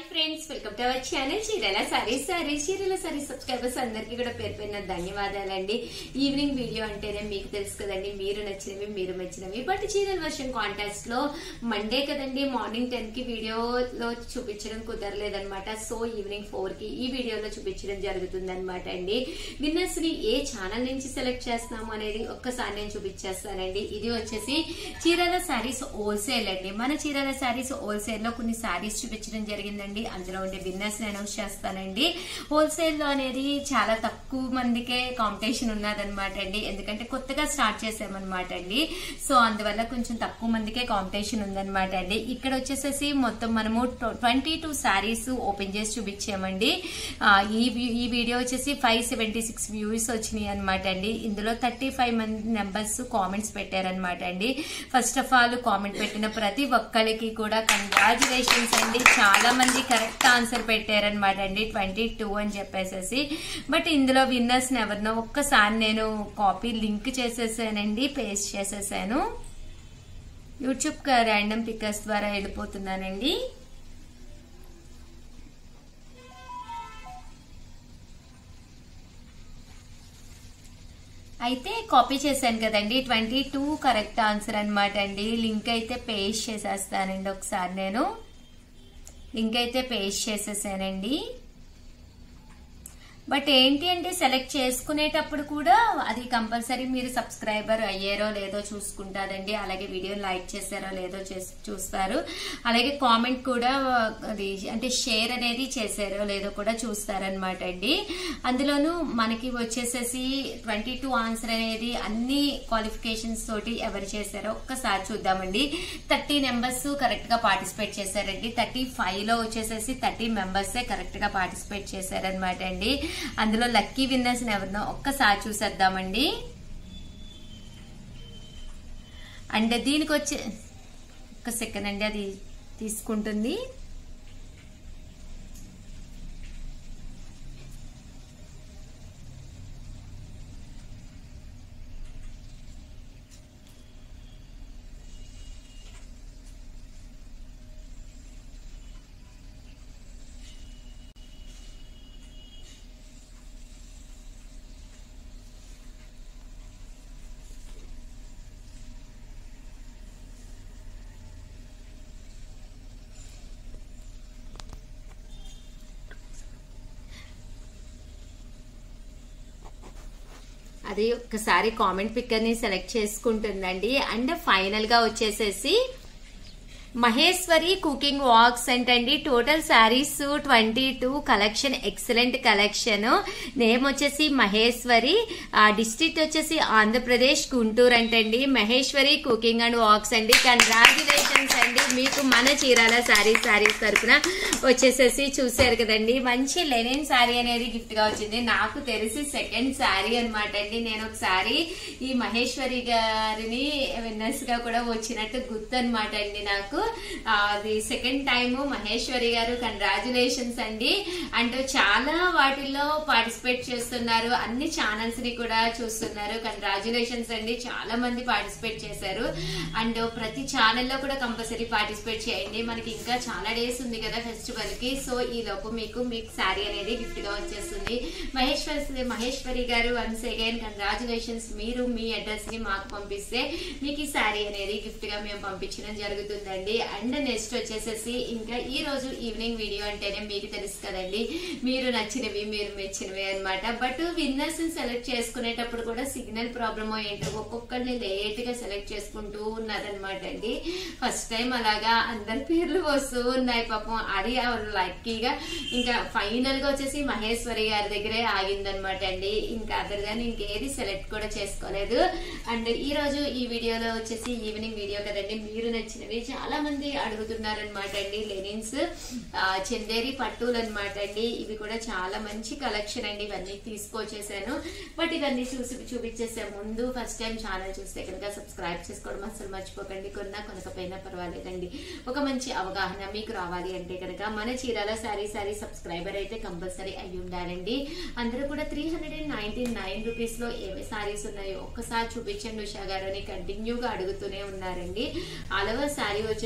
friends welcome to our channel Chirala sari sari Chirala sari subscribers అందరికీ కూడా పేరు పేరున ధన్యవాదాలండి ఈవినింగ్ వీడియో అంటేనే మీకు తెలుసు కదండి మీరు నచ్చినవి మీరు మెచ్చినవి బట్ చీరల వర్షన్ కాంటాక్ట్ లో మండే కదండి మార్నింగ్ టెన్ కి వీడియోలో చూపించడం కుదరలేదన్నమాట సో ఈవినింగ్ ఫోర్ కి ఈ వీడియోలో చూపించడం జరుగుతుంది అనమాట అండి విన్నర్స్ ని ఏ ఛానల్ నుంచి సెలెక్ట్ చేస్తున్నాము అనేది ఒక్కసారి నేను చూపించేస్తానండి ఇది వచ్చేసి చీరల శారీస్ హోల్సేల్ అండి మన చీరల శారీస్ హోల్సేల్ లో కొన్ని శారీస్ చూపించడం జరిగిందండి అందులో ఉండే విన్నర్స్ అనౌన్స్ చేస్తానండి హోల్సేల్ లో అనేది చాలా తక్కువ మందికే కాంపిటీషన్ ఉన్నదన్నమాట అండి ఎందుకంటే కొత్తగా స్టార్ట్ చేసామన్నమాట అండి సో అందువల్ల కొంచెం తక్కువ మందికే కాంపిటీషన్ ఉందన్నమాట అండి ఇక్కడ వచ్చేసేసి మొత్తం మనము ట్వంటీ టూ శారీస్ ఓపెన్ చేసి చూపించామండి ఆ, ఈ వీ- ఈ వీడియో వచ్చేసి ఫైవ్ సెవెంటీ సిక్స్ వ్యూస్ వచ్చినాయి అనమాట అండి ఇందులో థర్టీ ఫైవ్ మంది నెంబర్స్ కామెంట్స్ పెట్టారనమాట అండి ఫస్ట్ ఆఫ్ ఆల్ కామెంట్ పెట్టిన ప్రతి ఒక్కరికి కూడా కంగ్రాచులేషన్స్ అండి చాలా మంది కరెక్ట్ ఆన్సర్ పెట్టారనమాట అండి ట్వంటీ టూ అని చెప్పేసేసి బట్ ఇందులో విన్నర్స్ ఎవరినో ఒక్కసారి నేను కాపీ లింక్ చేసేసానండి పేస్ట్ చేసేసాను యూట్యూబ్ ర్యాండమ్ పికర్స్ ద్వారా వెళ్ళిపోతున్నానండి అయితే కాపీ చేశాను కదండి ట్వంటీ టూ కరెక్ట్ ఆన్సర్ అనమాట అండి లింక్ అయితే పేస్ట్ చేసేస్తానండి ఒకసారి నేను లింక్ అయితే పేస్ట్ చేసేసానండి బట్ ఏంటి అంటే సెలెక్ట్ చేసుకునేటప్పుడు కూడా అది కంపల్సరీ మీరు సబ్స్క్రైబర్ అయ్యారో లేదో చూసుకుంటారండి అలాగే వీడియో లైక్ చేశారో లేదో చేస్- చూస్తారు అలాగే కామెంట్ కూడా అది అంటే షేర్ అనేది చేశారో లేదో కూడా చూస్తారనమాట అండి అందులోనూ మనకి వచ్చేసేసి ట్వంటీ టూ ఆన్సర్ అనేది అన్ని క్వాలిఫికేషన్స్ తోటి ఎవరు చేశారో ఒక్కసారి చూద్దామండి థర్టీ నెంబర్స్ కరెక్ట్ గా పార్టిసిపేట్ చేశారండి థర్టీ ఫైవ్ లో వచ్చేసేసి థర్టీ మెంబర్సే కరెక్ట్ గా పార్టిసిపేట్ చేశారనమాట అండి అందులో లక్కీ విన్నర్స్ ఎవరినో ఒక్కసారి చూసేద్దామండి అండ్ దీనికి వచ్చే ఒక్క సెకండ్ అండి అది తీసుకుంటుంది అది ఒక్కసారి కామెంట్ పిక్కర్ ని సెలెక్ట్ చేసుకుంటుందండి అండ్ ఫైనల్ గా వచ్చేసేసి మహేశ్వరి కుకింగ్ వాక్స్ అంటండి total sarees twenty two collection excellent collection name వచ్చేసి మహేశ్వరి డిస్ట్రిక్ట్ వచ్చేసి ఆంధ్రప్రదేశ్ గుంటూరు అంటండి మహేశ్వరి కుకింగ్ అండ్ వాక్స్ అండి కంగ్రాచులేషన్స్ అండి మీకు మన చీరాల శారీస్ శారీస్ తరపున వచ్చేసేసి చూసారు కదండి మంచి లెనిన్ శారీ అనేది గిఫ్ట్ గా వచ్చింది నాకు తెలిసి సెకండ్ శారీ అనమాట అండి నేను ఒకసారి ఈ మహేశ్వరి గారిని విన్నర్స్ గా కూడా వచ్చినట్టు గుర్తు అనమాట అండి నాకు ఆ, అది సెకండ్ టైం మహేశ్వరి గారు కంగ్రాచులేషన్స్ అండి అండ్ చాలా వాటిల్లో పార్టిసిపేట్ చేస్తున్నారు అన్ని ఛానల్స్ ని కూడా చూస్తున్నారు కంగ్రాచులేషన్స్ అండి చాలా మంది పార్టిసిపేట్ చేశారు అండ్ ప్రతి ఛానల్లో కూడా కంపల్సరీ పార్టిసిపేట్ చేయండి మనకి ఇంకా చాలా డేస్ ఉంది కదా ఫెస్టివల్ కి సో ఈ లోపు మీకు మీకు శారీ అనేది గిఫ్ట్ గా వచ్చేస్తుంది మహేశ్వరి మహేశ్వరి గారు వన్స్ అగైన్ కంగ్రాచులేషన్స్ మీరు మీ అడ్రస్ ని మాకు పంపిస్తే మీకు ఈ శారీ అనేది గిఫ్ట్ గా మేము పంపించడం జరుగుతుందండి అండ్ నెక్స్ట్ వచ్చేసేసి ఇంకా ఈ రోజు ఈవినింగ్ వీడియో అంటేనే మీకు తెలుసు కదండి మీరు నచ్చినవి మీరు మెచ్చినవి అన్నమాట బట్ విన్నర్స్ సెలెక్ట్ చేసుకునేటప్పుడు కూడా సిగ్నల్ ప్రాబ్లమ్ ఏంటో ఒక్కొక్కరిని లేట్ గా సెలెక్ట్ చేసుకుంటూ ఉన్నారనమాట అండి ఫస్ట్ టైం అలాగా అందరి పేర్లు వస్తూ ఉన్నాయి పాపం అది లక్కీగా ఇంకా ఫైనల్ గా వచ్చేసి మహేశ్వరి గారి దగ్గరే ఆగిందనమాట అండి ఇంకా అదర్ గాని ఇంకేది సెలెక్ట్ కూడా చేసుకోలేదు అండ్ ఈ రోజు ఈ వీడియోలో వచ్చేసి ఈవినింగ్ వీడియో కదండి మీరు నచ్చినవి చాలా మంది అడుగుతున్నారనమాట అండి లెనిన్స్ ఆ, చందేరి పట్టులు అనమాట అండి ఇవి కూడా చాలా మంచి కలెక్షన్ అండి ఇవన్నీ తీసుకొచ్చేసాను బట్ ఇవన్నీ చూసి చూపించేసే ముందు ఫస్ట్ టైం ఛానల్ చూస్తే కనుక సబ్స్క్రైబ్ చేసుకోవడం అసలు మర్చిపోకండి కొన్నా కొనకపోయినా పర్వాలేదండి ఒక మంచి అవగాహన మీకు రావాలి అంటే కనుక మన చీరాల సారీ సారీ సబ్స్క్రైబర్ అయితే కంపల్సరీ అయి ఉండాలండి అందరూ కూడా three hundred and ninety nine rupees లో ఏవే సారీస్ ఉన్నాయో ఒక్కసారి చూపించండి ఉషా గారు అని కంటిన్యూగా అడుగుతూనే ఉన్నారండి అలవ శారీ వచ్చేసి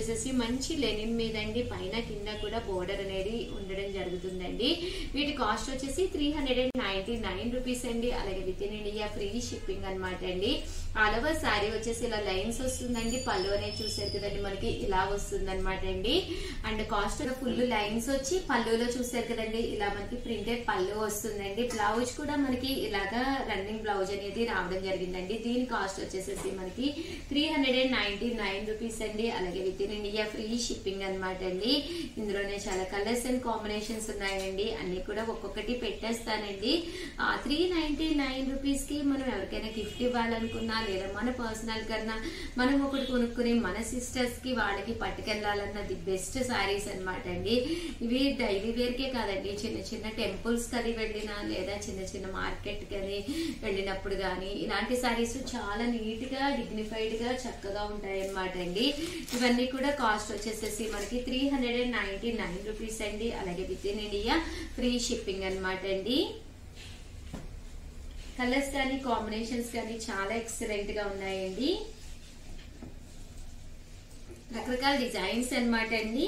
వచ్చేసేసి మంచి లెనిన్ మీద అండి పైన కింద కూడా బోర్డర్ అనేది ఉండడం జరుగుతుందండి వీటి కాస్ట్ వచ్చేసి three hundred and ninety nine rupees అండి అలాగే with in India free shipping అనమాట అండి ఆల్ ఓవర్ శారీ వచ్చేసి ఇలా లైన్స్ వస్తుందండి పళ్ళు అనేది చూసారు కదండి మనకి ఇలా వస్తుంది అనమాట అండి అండ్ కాస్ట్ ఫుల్ లైన్స్ వచ్చి పళ్ళులో చూసారు కదండి ఇలా మనకి ప్రింటెడ్ పళ్ళు వస్తుందండి బ్లౌజ్ కూడా మనకి ఇలాగా రన్నింగ్ బ్లౌజ్ అనేది రావడం జరిగిందండి దీని కాస్ట్ వచ్చేసేసి మనకి three hundred and ninety nine rupees అండి అలాగే with in India free shipping అనమాట అండి ఇందులోనే చాలా కలర్స్ అండ్ కాంబినేషన్స్ ఉన్నాయండి అన్ని కూడా ఒక్కొక్కటి పెట్టేస్తానండి త్రీ నైన్టీ నైన్ రూపీస్ కి మనం ఎవరికైనా గిఫ్ట్ ఇవ్వాలనుకున్నా లేదా మన పర్సనల్ కన్నా మనం ఒకటి కొనుక్కుని మన సిస్టర్స్ కి వాళ్ళకి పట్టుకెళ్లాలన్న ది బెస్ట్ సారీస్ అనమాట అండి ఇవి డైలీ వేర్ కే కాదండి చిన్న చిన్న టెంపుల్స్ కది వెళ్ళినా లేదా చిన్న చిన్న మార్కెట్ కది వెళ్ళినప్పుడు కానీ ఇలాంటి సారీస్ చాలా నీట్ గా డిగ్నిఫైడ్ గా చక్కగా ఉంటాయి అనమాట అండి ఇవన్నీ కూడా కాస్ట్ వచ్చేసేసి మనకి three hundred and ninety nine rupees అండి అలాగే with in India free shipping అనమాట అండి కలర్స్ కానీ కాంబినేషన్స్ కానీ చాలా ఎక్సలెంట్ గా ఉన్నాయండి రకరకాల డిజైన్స్ అన్నమాట అండి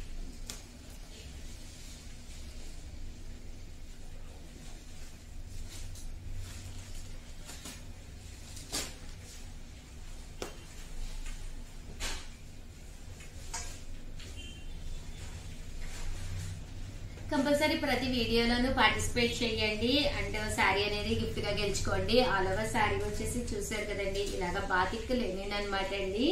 కంపల్సరీ ప్రతి వీడియోలోనూ పార్టిసిపేట్ చేయండి అండ్ శారీ అనేది గిఫ్ట్ గా గెలుచుకోండి ఆల్ ఓవర్ శారీ వచ్చేసి చూసారు కదండి ఇలాగా బాతిక్ లెనిన్ అనమాట అండి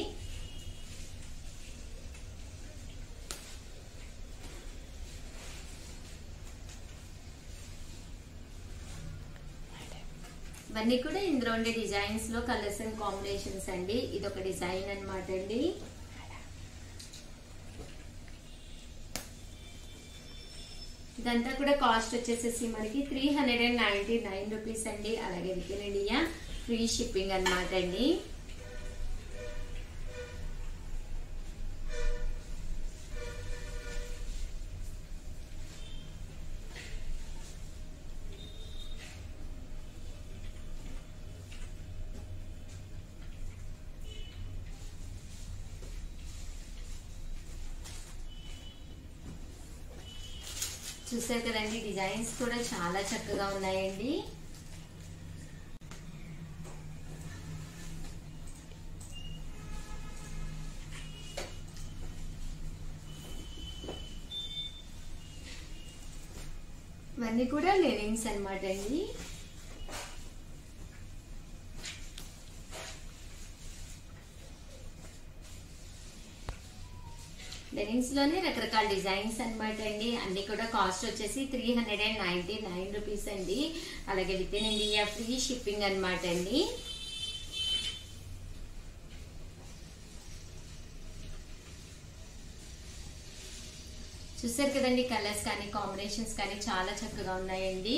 ఇవన్నీ కూడా ఇందులో ఉండే డిజైన్స్ లో కలర్స్ అండ్ కాంబినేషన్స్ అండి ఇది ఒక డిజైన్ అనమాట అండి ఇదంతా కూడా కాస్ట్ వచ్చేసేసి మనకి three hundred and ninety nine rupees అండి అలాగే with in India free shipping అనమాట అండి చూసారు కదండి డిజైన్స్ కూడా చాలా చక్కగా ఉన్నాయండి ఇవన్నీ కూడా లెనిన్స్ అనమాట అండి లెనిన్స్ లోనే రకరకాల డిజైన్స్ అనమాట అండి అన్ని కూడా కాస్ట్ వచ్చేసి three hundred and ninety nine rupees అండి అలాగే with in India free shipping అనమాట అండి చూసారు కదండి కలర్స్ కానీ కాంబినేషన్స్ కానీ చాలా చక్కగా ఉన్నాయండి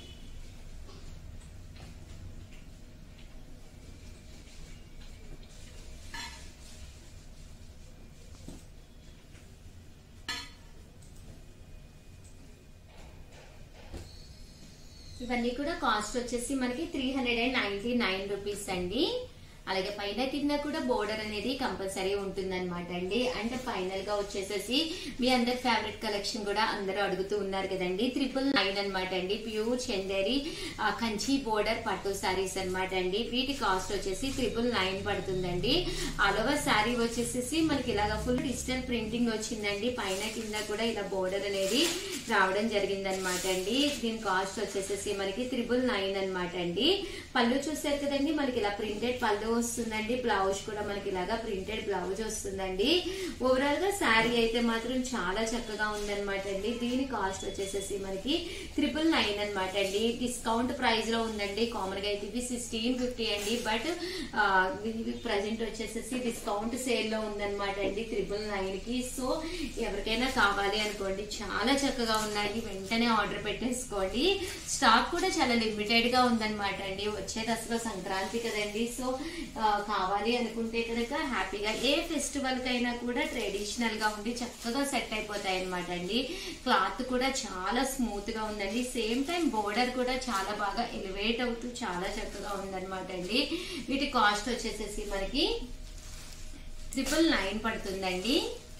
ఇవన్నీ కూడా కాస్ట్ వచ్చేసి మనకి three hundred and ninety nine rupees అండి అలాగే పైన కింద కూడా బోర్డర్ అనేది కంపల్సరీ ఉంటుంది అనమాట అండి అండ్ ఫైనల్ గా వచ్చేసేసి మీ అందరి ఫేవరెట్ కలెక్షన్ కూడా అందరూ అడుగుతూ ఉన్నారు కదండి ట్రిపుల్ నైన్ అనమాట అండి ప్యూర్ చందేరి ఆ, కంచి బోర్డర్ పట్టు సారీస్ అనమాట అండి వీటి కాస్ట్ వచ్చేసి ట్రిపుల్ నైన్ పడుతుందండి ఆల్ ఓవర్ శారీ వచ్చేసేసి మనకి ఇలాగ ఫుల్ డిజిటల్ ప్రింటింగ్ వచ్చిందండి పైన కింద కూడా ఇలా బోర్డర్ అనేది రావడం జరిగిందనమాట అండి దీని కాస్ట్ వచ్చేసేసి మనకి త్రిబుల్ నైన్ అనమాట అండి పళ్ళు చూసారు కదండి మనకి ఇలా ప్రింటెడ్ పళ్ళు వస్తుందండి బ్లౌజ్ కూడా మనకి ఇలాగా ప్రింటెడ్ బ్లౌజ్ వస్తుందండి ఓవరాల్ గా శారీ అయితే మాత్రం చాలా చక్కగా ఉందన్నమాట అండి దీని కాస్ట్ వచ్చేసేసి మనకి త్రిపుల్ నైన్ అనమాట అండి డిస్కౌంట్ ప్రైస్ లో ఉందండి కామన్ గా అయితే ఇవి సిక్స్టీన్ ఫిఫ్టీ అండి బట్ ఇది ప్రజెంట్ వచ్చేసేసి డిస్కౌంట్ సేల్ లో ఉందన్నమాట అండి త్రిపుల్ నైన్ కి సో ఎవరికైనా కావాలి అనుకోండి చాలా చక్కగా ఉన్నాయి వెంటనే ఆర్డర్ పెట్టేసుకోండి స్టాక్ కూడా చాలా లిమిటెడ్ గా ఉందన్నమాట అండి వచ్చేది అసలు సంక్రాంతి కదండి సో ఆ, కావాలి అనుకుంటే కనుక హ్యాపీగా ఏ ఫెస్టివల్ కైనా కూడా ట్రెడిషనల్ గా ఉండి చక్కగా సెట్ అయిపోతాయి అనమాట అండి క్లాత్ కూడా చాలా స్మూత్ గా ఉందండి సేమ్ టైం బోర్డర్ కూడా చాలా బాగా ఎలివేట్ అవుతూ చాలా చక్కగా ఉందన్నమాట అండి వీటి కాస్ట్ వచ్చేసేసి మనకి ట్రిపుల్ నైన్ పడుతుందండి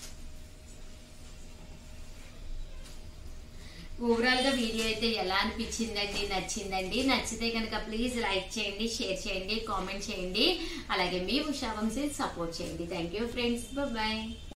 ఓవరాల్ గా వీడియో అయితే ఎలా అనిపించిందండి నచ్చిందండి నచ్చితే కనుక ప్లీజ్ లైక్ చేయండి షేర్ చేయండి కామెంట్ చేయండి అలాగే మీ ఉషా వంశీ సపోర్ట్ చేయండి థ్యాంక్ యూ ఫ్రెండ్స్ బాయ్